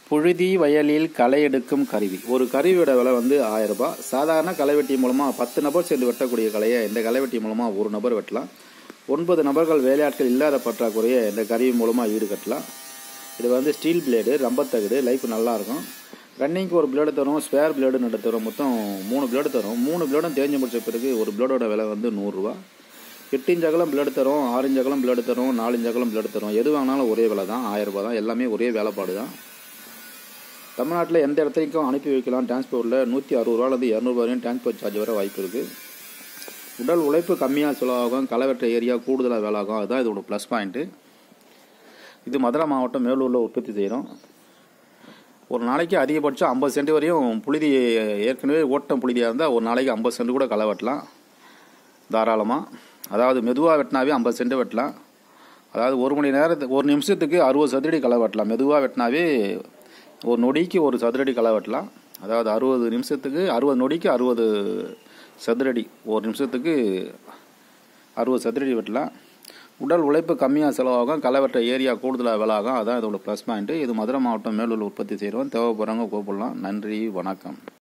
புழுதி வயலில் களை எடுக்கும் கருவி ஒரு கருவியோட விலை வந்து ஆயிரம் ரூபாய் சாதாரண களைவெட்டி மூலமாக பத்து நபர் சேர்ந்து வெட்டக்கூடிய கலையை இந்த களைவெட்டி மூலமாக ஒரு நபர் வெட்டலாம் ஒன்பது நபர்கள் வேலையாட்கள் இல்லாத பற்றாக்குறையை இந்த கருவி மூலமாக ஈடுகட்டலாம் இது வந்து ஸ்டீல் பிளேடு ரம்பத்தகடு லைஃப் நல்லாயிருக்கும் ரன்னிங்க்கு ஒரு பிளேடு தரும் ஸ்பேர் பிளேடு நட்டு தரும் மொத்தம் மூணு பிளேடு தரும் மூணு பிளேடும் தேஞ்சு முடிச்ச பிறகு ஒரு பிளேடோட விலை வந்து நூறுரூவா எட்டு இன்ச் அகலம் பிளேடு தரும் ஆறு இன்ச் அகலம் பிளேடு தரும் நாலு இன்ச் அகலம் பிளேடு தரும் எது வாங்கினாலும் ஒரே விலை தான் ஆயிரம் ரூபாய் தான் எல்லாமே ஒரே வேலைப்பாடு தான் தமிழ்நாட்டில் எந்த இடத்துலைக்கும் அனுப்பி வைக்கலாம் டிரான்ஸ்போர்ட்டில் நூற்றி அறுபது ரூபாலேருந்து இரநூறுவா வரையும் டிரான்ஸ்போர்ட் சார்ஜ் வர வாய்ப்பு இருக்குது உடல் உழைப்பு கம்மியாக செலவாகும் களவெட்ட ஏரியா கூடுதலாக வேலை ஆகும் அதுதான் இதோட ப்ளஸ் பாயிண்ட்டு இது மதுரை மாவட்டம் மேலூரில் உற்பத்தி செய்கிறோம் ஒரு நாளைக்கு அதிகபட்சம் ஐம்பது சென்ட் வரையும் புழுதி ஏற்கனவே ஓட்டம் புழுதியாக இருந்தால் ஒரு நாளைக்கு ஐம்பது சென்ட் கூட களை வெட்டலாம் தாராளமாக அதாவது மெதுவாக வெட்டினாவே ஐம்பது சென்ட் வெட்டலாம் அதாவது ஒரு மணி நேரத்துக்கு ஒரு நிமிஷத்துக்கு அறுபது சதுரடி களை வெட்டலாம் மெதுவாக வெட்டினாவே ஒரு நொடிக்கு ஒரு சதுரடி களை வெட்டலாம் அதாவது அறுபது நிமிஷத்துக்கு அறுபது நொடிக்கு அறுபது சதுரடி ஒரு நிமிஷத்துக்கு அறுபது சதுரடி வெட்டலாம் உடல் உழைப்பு கம்மியாக செலவாகும் களை வெட்ட ஏரியா கூடுதலாக விலாகும் அதான் இதோட ப்ளஸ் பாயிண்ட்டு இது மதுரை மாவட்டம் மேலூர் உற்பத்தி செய்கிறோம் தேவைப்படுறவங்க கூப்பிடலாம் நன்றி வணக்கம்